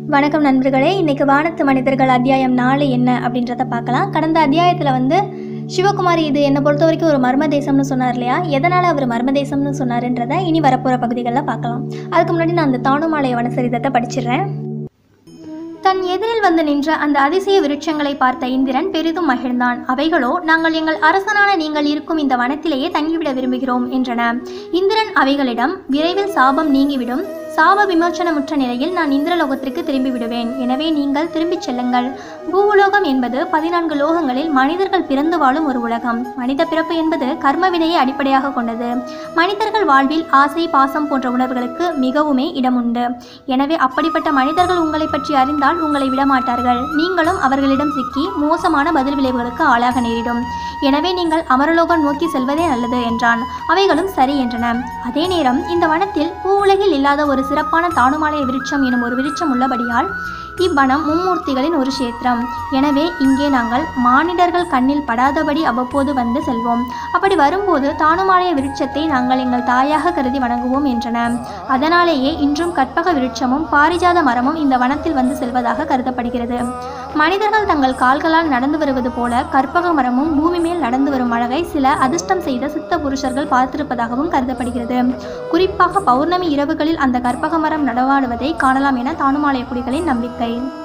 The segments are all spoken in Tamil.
வணக்கம் நண்பர்களே இன்னைக்கு வானத்து மனிதர்கள் அத்தியாயம் நாலு என்ன அப்படின்றத பார்க்கலாம் கடந்த அத்தியாயத்தில் வந்து சிவகுமார் இது என்னை பொறுத்த வரைக்கும் ஒரு மர்ம தேசம்னு சொன்னார் இல்லையா எதனால் அவர் மர்ம தேசம்னு சொன்னாருன்றதை இனி வரப்போகிற பகுதிகளில் பார்க்கலாம் அதுக்கு முன்னாடி நான் அந்த தானுமாலய வனசரிதத்தை படிச்சிடுறேன் தன் எதிரில் வந்து நின்ற அந்த அதிசய விருட்சங்களை பார்த்த இந்திரன் பெரிதும் மகிழ்ந்தான் அவைகளோ நாங்கள் எங்கள் அரசனான நீங்கள் இருக்கும் இந்த வனத்திலேயே தங்கிவிட விரும்புகிறோம் என்றன இந்திரன் அவைகளிடம் விரைவில் சாபம் நீங்கிவிடும் சாப விமோச்சனமுற்ற நிலையில் நான் இந்திரலோகத்திற்கு திரும்பி விடுவேன் எனவே நீங்கள் திரும்பிச் செல்லுங்கள் பூவுலோகம் என்பது பதினான்கு லோகங்களில் மனிதர்கள் பிறந்து வாழும் ஒரு உலகம் மனித பிறப்பு என்பது கர்மவினையை அடிப்படையாக கொண்டது மனிதர்கள் வாழ்வில் ஆசை பாசம் போன்ற உணர்வுகளுக்கு மிகவுமே இடம் உண்டு எனவே அப்படிப்பட்ட மனிதர்கள் உங்களை பற்றி அறிந்தால் உங்களை விடமாட்டார்கள் நீங்களும் அவர்களிடம் சிக்கி மோசமான பதில் விளைவுகளுக்கு ஆளாக நேரிடும் எனவே நீங்கள் அமரலோகம் நோக்கி செல்வதே நல்லது என்றான் அவைகளும் சரி என்றன அதே நேரம் இந்த வனத்தில் பூவுலகில் இல்லாத ஒரு சிறப்பான தானுமாலய விருட்சம் எனும் ஒரு விருட்சம் உள்ளபடியால் இவ்வனம் மும்மூர்த்திகளின் ஒரு கஷேத்திரம் எனவே இங்கே நாங்கள் மானிடர்கள் கண்ணில் படாதபடி அவ்வப்போது வந்து செல்வோம் அப்படி வரும்போது தானுமாலய விருட்சத்தை நாங்கள் எங்கள் தாயாக கருதி வணங்குவோம் என்றன அதனாலேயே இன்றும் கற்பக விருட்சமும் பாரிஜாத மரமும் இந்த வனத்தில் வந்து செல்வதாக கருதப்படுகிறது மனிதர்கள் தங்கள் கால்களால் நடந்து வருவது போல கற்பக மரமும் பூமி மேல் நடந்து வரும் அழகை சில அதிர்ஷ்டம் செய்த சித்த புருஷர்கள் பார்த்திருப்பதாகவும் கருதப்படுகிறது குறிப்பாக பௌர்ணமி இரவுகளில் அந்த கற்பக மரம் நடவாடுவதை காணலாம் என தானுமாலய குடிகளின் நம்பிக்கை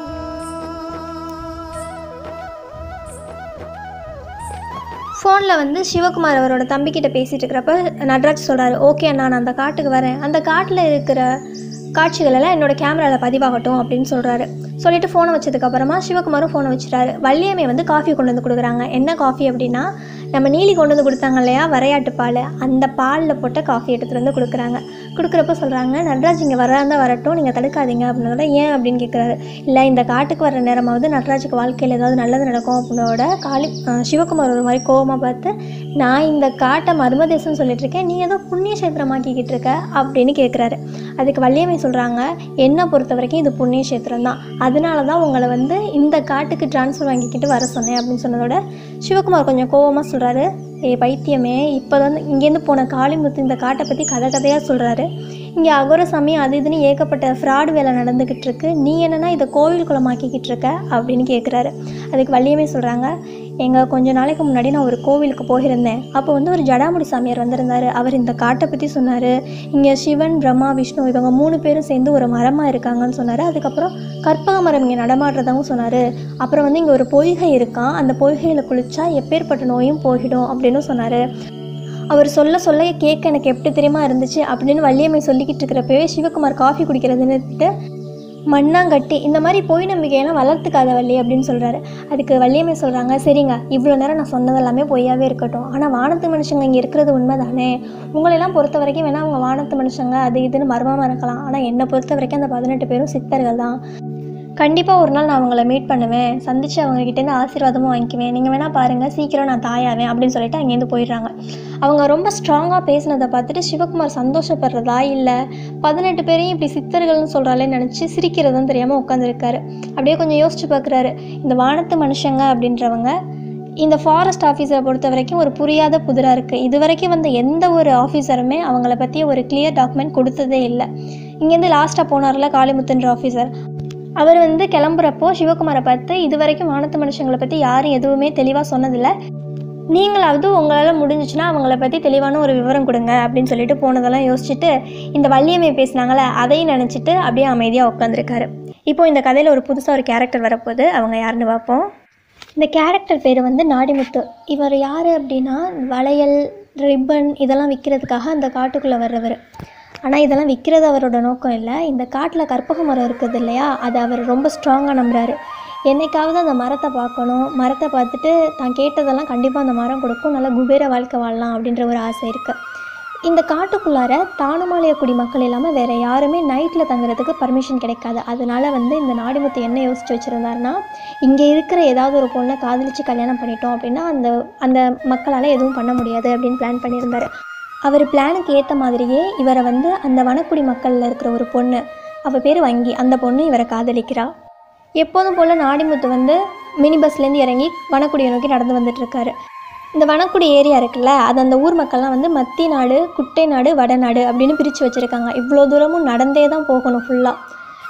ஃபோனில் வந்து சிவகுமார் அவரோட தம்பிக்கிட்ட பேசிகிட்டு இருக்கிறப்ப நட்ராஜ் சொல்கிறாரு ஓகே நான் அந்த காட்டுக்கு வரேன் அந்த காட்டில் இருக்கிற காட்சிகள் எல்லாம் என்னோட கேமராவில் பதிவாகட்டும் அப்படின்னு சொல்கிறாரு சொல்லிட்டு ஃபோனை வச்சதுக்கப்புறமா சிவகுமாரும் ஃபோனை வச்சுட்டாரு வள்ளியம்மை வந்து காஃபி கொண்டு வந்து கொடுக்குறாங்க என்ன காஃபி அப்படின்னா நம்ம நீலி கொண்டு வந்து கொடுத்தாங்க இல்லையா வரையாட்டு பால் அந்த பாலில் போட்ட காஃபி எடுத்துகிட்டு வந்து கொடுக்குறாங்க கொடுக்குறப்ப சொல்கிறாங்க நட்ராஜ் இங்கே வராந்தா வரட்டும் நீங்கள் தடுக்காதீங்க அப்படின்னோட ஏன் அப்படின்னு கேட்குறாரு இல்லை இந்த காட்டுக்கு வர நேரமாவது நட்ராஜுக்கு வாழ்க்கையில் ஏதாவது நல்லது நடக்கும் அப்படின்னோட காளி அஹ் சிவகுமார் ஒரு மாதிரி கோவமாக பார்த்து நான் இந்த காட்டை மர்மதேசம்னு சொல்லிட்டு இருக்கேன் நீ ஏதோ புண்ணிய கஷேத்திரமாக்கிக்கிட்டு இருக்க அப்படின்னு கேட்குறாரு அதுக்கு வள்ளியம்மை சொல்கிறாங்க என்னை பொறுத்த வரைக்கும் இது புண்ணிய கஷேத்திரம் தான் அதனால தான் உங்களை வந்து இந்த காட்டுக்கு ட்ரான்ஸ்ஃபர் வாங்கிக்கிட்டு வர சொன்னேன் அப்படின்னு சொன்னதோட சிவகுமார் கொஞ்சம் கோவமாக சொல்கிறாரு ஏ பைத்தியமே இப்போ தான் இங்கேருந்து போன காளிமுத்து இந்த காட்டை பற்றி கதை கதையாக சொல்கிறாரு இங்கே அகோர சமயம் அது இதுன்னு ஏகப்பட்ட ஃப்ராடு வேலை நடந்துக்கிட்டு இருக்கு நீ என்னன்னா இதை கோவில் குளமாக்கிக்கிட்டு இருக்க அப்படின்னு கேட்குறாரு அதுக்கு வள்ளியமே சொல்கிறாங்க எங்கள் கொஞ்ச நாளைக்கு முன்னாடி நான் ஒரு கோவிலுக்கு போயிருந்தேன் அப்போ வந்து ஒரு ஜடாமுடி சாமியார் வந்திருந்தார் அவர் இந்த காட்டை பற்றி சொன்னார் இங்கே சிவன் பிரம்மா விஷ்ணு இவங்க மூணு பேரும் சேர்ந்து ஒரு மரமாக இருக்காங்கன்னு சொன்னார் அதுக்கப்புறம் கற்பக மரம் இங்கே நடமாடுறதாகவும் சொன்னார் அப்புறம் வந்து இங்கே ஒரு பொய்கை இருக்கான் அந்த பொய்கையில் குளிச்சா எப்பேற்பட்ட நோயும் போயிடும் அப்படின்னு சொன்னார் அவர் சொல்ல சொல்ல கேட்க எனக்கு எப்படி தெரியுமா இருந்துச்சு அப்படின்னு வள்ளியம்மை சொல்லிக்கிட்டு இருக்கிறப்பவே சிவகுமார் காஃபி குடிக்கிறது நிறுத்திட்டு மண்ணாங்கட்டி இந்த மாதிரி பொய் நம்பிக்கையெல்லாம் வளர்த்துக்காத வள்ளி அப்படின்னு சொல்கிறாரு அதுக்கு வள்ளியம்மை சொல்கிறாங்க சரிங்க இவ்வளோ நேரம் நான் சொன்னதெல்லாமே பொய்யாவே இருக்கட்டும் ஆனால் வானத்து மனுஷங்க இங்கே இருக்கிறது உண்மை தானே உங்களெல்லாம் பொறுத்த வரைக்கும் வேணால் அவங்க வானத்து மனுஷங்க அது இதுன்னு மர்மமாக இருக்கலாம் ஆனால் என்னை பொறுத்த வரைக்கும் அந்த பதினெட்டு பேரும் சித்தர்கள் தான் கண்டிப்பாக ஒரு நாள் நான் அவங்கள மீட் பண்ணுவேன் சந்தித்து அவங்கக்கிட்டேருந்து ஆசீர்வாதமும் வாங்கிக்குவேன் நீங்கள் வேணால் பாருங்கள் சீக்கிரம் நான் தாயாவேன் அப்படின்னு சொல்லிட்டு அங்கேருந்து போயிடுறாங்க அவங்க ரொம்ப ஸ்ட்ராங்காக பேசினதை பார்த்துட்டு சிவகுமார் சந்தோஷப்படுறதா இல்லை பதினெட்டு பேரையும் இப்படி சித்தர்கள்னு சொல்கிறாலே நினச்சி சிரிக்கிறதும் தெரியாமல் உட்காந்துருக்காரு அப்படியே கொஞ்சம் யோசிச்சு பார்க்குறாரு இந்த வானத்து மனுஷங்க அப்படின்றவங்க இந்த ஃபாரஸ்ட் ஆஃபீஸரை பொறுத்த வரைக்கும் ஒரு புரியாத புதிராக இருக்குது இது வரைக்கும் வந்த எந்த ஒரு ஆஃபீஸருமே அவங்கள பற்றி ஒரு கிளியர் டாக்குமெண்ட் கொடுத்ததே இல்லை இங்கேருந்து லாஸ்ட்டாக போனார்ல காளிமுத்துன்ற ஆஃபீஸர் அவர் வந்து கிளம்புறப்போ சிவகுமாரை பார்த்து இது வரைக்கும் வானத்து மனுஷங்களை பற்றி யாரும் எதுவுமே தெளிவாக சொன்னதில்லை நீங்களாவது உங்களால் முடிஞ்சிச்சுன்னா அவங்கள பற்றி தெளிவான ஒரு விவரம் கொடுங்க அப்படின்னு சொல்லிட்டு போனதெல்லாம் யோசிச்சுட்டு இந்த வள்ளியம்மை பேசினாங்களே அதையும் நினச்சிட்டு அப்படியே அமைதியாக உட்காந்துருக்காரு இப்போ இந்த கதையில் ஒரு புதுசாக ஒரு கேரக்டர் வரப்போகுது அவங்க யாருன்னு பார்ப்போம் இந்த கேரக்டர் பேர் வந்து நாடிமுத்து இவர் யார் அப்படின்னா வளையல் ரிப்பன் இதெல்லாம் விற்கிறதுக்காக அந்த காட்டுக்குள்ளே வர்றவர் ஆனால் இதெல்லாம் விற்கிறது அவரோட நோக்கம் இல்லை இந்த காட்டில் கற்பக மரம் இருக்குது இல்லையா அதை அவர் ரொம்ப ஸ்ட்ராங்காக நம்புறாரு என்னைக்காவது அந்த மரத்தை பார்க்கணும் மரத்தை பார்த்துட்டு தான் கேட்டதெல்லாம் கண்டிப்பாக அந்த மரம் கொடுக்கும் நல்ல குபேர வாழ்க்கை வாழலாம் அப்படின்ற ஒரு ஆசை இருக்குது இந்த காட்டுக்குள்ளார தானுமாலயக்குடி மக்கள் இல்லாமல் வேறு யாருமே நைட்டில் தங்குறதுக்கு பர்மிஷன் கிடைக்காது அதனால் வந்து இந்த நாடிமுத்து என்ன யோசிச்சு வச்சுருந்தாருன்னா இங்கே இருக்கிற ஏதாவது ஒரு பொண்ணை காதலிச்சு கல்யாணம் பண்ணிட்டோம் அப்படின்னா அந்த அந்த மக்களால் எதுவும் பண்ண முடியாது அப்படின்னு பிளான் பண்ணியிருந்தாரு அவர் பிளானுக்கு ஏற்ற மாதிரியே இவரை வந்து அந்த வனக்குடி மக்களில் இருக்கிற ஒரு பொண்ணு அவள் பேர் வங்கி அந்த பொண்ணு இவரை காதலிக்கிறா எப்போதும் போல் நாடிமுத்து வந்து மினி பஸ்லேருந்து இறங்கி வனக்குடியை நோக்கி நடந்து வந்துட்டுருக்காரு இந்த வனக்குடி ஏரியா இருக்குல்ல அது அந்த ஊர் மக்கள்லாம் வந்து மத்தி நாடு குட்டை நாடு வடநாடு அப்படின்னு பிரித்து வச்சுருக்காங்க இவ்வளோ தூரமும் நடந்தே தான் போகணும் ஃபுல்லாக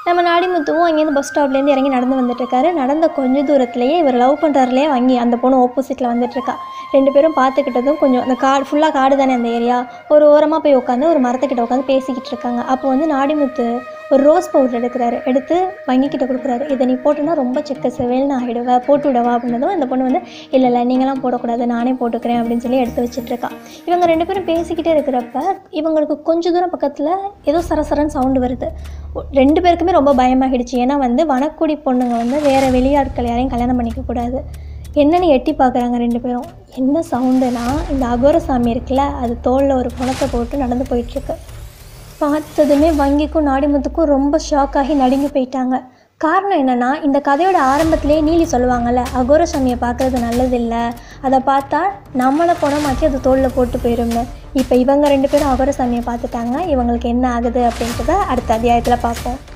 நம்ம நாடிமுத்துவும் அங்கேருந்து பஸ் ஸ்டாப்லேருந்து இறங்கி நடந்து வந்துட்டுருக்காரு நடந்த கொஞ்ச தூரத்துலேயே இவர் லவ் பண்ணுறாருலேயே வாங்கி அந்த பொண்ணு ஆப்போசிட்டில் வந்துட்டுருக்கா ரெண்டு பேரும் பார்த்துக்கிட்டதும் கொஞ்சம் அந்த காடு ஃபுல்லாக காடு தானே அந்த ஏரியா ஒரு ஓரமாக போய் உட்காந்து ஒரு மரத்துக்கிட்ட உட்காந்து பேசிக்கிட்டு இருக்காங்க அப்போ வந்து நாடிமுத்து ஒரு ரோஸ் பவுடர் எடுக்கிறாரு எடுத்து வங்கிக்கிட்ட கொடுக்குறாரு இதை நீ போட்டுனா ரொம்ப செக்க செவேல்னு ஆகிடுவ போட்டு விடவா அப்படின்னதும் இந்த பொண்ணு வந்து இல்லை இல்லை நீங்களாம் போடக்கூடாது நானே போட்டுக்கிறேன் அப்படின்னு சொல்லி எடுத்து வச்சிட்ருக்கா இவங்க ரெண்டு பேரும் பேசிக்கிட்டே இருக்கிறப்ப இவங்களுக்கு கொஞ்ச தூரம் பக்கத்தில் ஏதோ சரசரன்னு சவுண்டு வருது ஒ- ரெண்டு பேருக்குமே ரொம்ப பயமாகிடுச்சு ஏன்னா வந்து வனக்குடி பொண்ணுங்க வந்து வேறு வெளியாட்கள் யாரையும் கல்யாணம் பண்ணிக்க கூடாது என்னன்னு எட்டி பார்க்குறாங்க ரெண்டு பேரும் என்ன சவுண்டுனா இந்த அகோரசாமி இருக்குல்ல அது தோளில் ஒரு குணத்தை போட்டு நடந்து போயிட்டுருக்கு பார்த்ததுமே வங்கிக்கும் நாடிமுத்துக்கும் ரொம்ப ஷாக் ஆகி நடுங்கி போயிட்டாங்க காரணம் என்னென்னா இந்த கதையோட ஆரம்பத்திலே நீலி சொல்லுவாங்கள்ல அகோரசாமியை பார்க்குறது நல்லதில்லை அதை பார்த்தா நம்மளை குணமாக்கி அது தோளில் போட்டு போயிரும்னு இப்போ இவங்க ரெண்டு பேரும் அகோரசாமியை பார்த்துட்டாங்க இவங்களுக்கு என்ன ஆகுது அப்படின்றத அடுத்த அத்தியாயத்தில் பார்ப்போம்